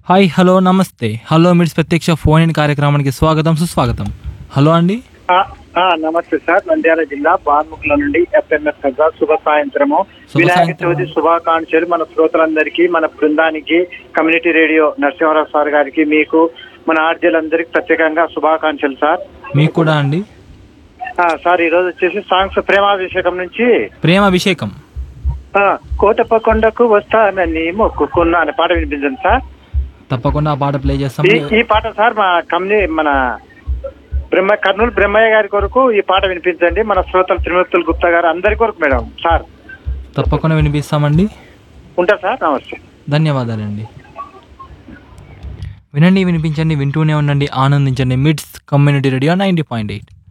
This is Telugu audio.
హాయ్ హలో నమస్తే హలో మిడ్స్ ప్రత్యక్ష ఫోన్ ఇన్ కార్యక్రమానికి స్వాగతం సుస్వాగతం హలో అండి ఆ, ఆ, నమస్తే సార్ నంద్యాల జిల్లా బాన్ముఖుల నుండి ఎఫ్ఎంఎస్ కదా శుభ సాయంత్రము శుభ వినాయక సాయంత్రం. చవితి శుభాకాంక్షలు మన శ్రోతలందరికీ మన బృందానికి కమ్యూనిటీ రేడియో నరసింహారావు సార్ గారికి మీకు మన ఆర్జీలందరికీ ప్రత్యేకంగా శుభాకాంక్షలు సార్ మీకు కూడా అండి ఆ, సార్ ఈ రోజు వచ్చేసి సాంగ్స్ ప్రేమాభిషేకం నుంచి ప్రేమ అభిషేకం ఆ, కోటప్ప కొండకు వస్తానని మొక్కుకున్నా అనే పాట వినిపించండి సార్ తప్పకుండా ఆ పాట ప్లే చేస్తాం ఈ ఈ పాట సార్ మా కమ్యూని మన బ్రహ్మ కర్నూలు బ్రహ్మయ్య గారి కొరకు ఈ పాట వినిపించండి మన శ్రోతలు త్రిమూర్తులు గుప్తా గారు అందరి కొరకు మేడం సార్ తప్పకుండా వినిపిస్తామండి ఉంటా సార్ నమస్తే ధన్యవాదాలండి వినండి వినిపించండి వింటూనే ఉండండి ఆనందించండి Mids community radio ninety point eight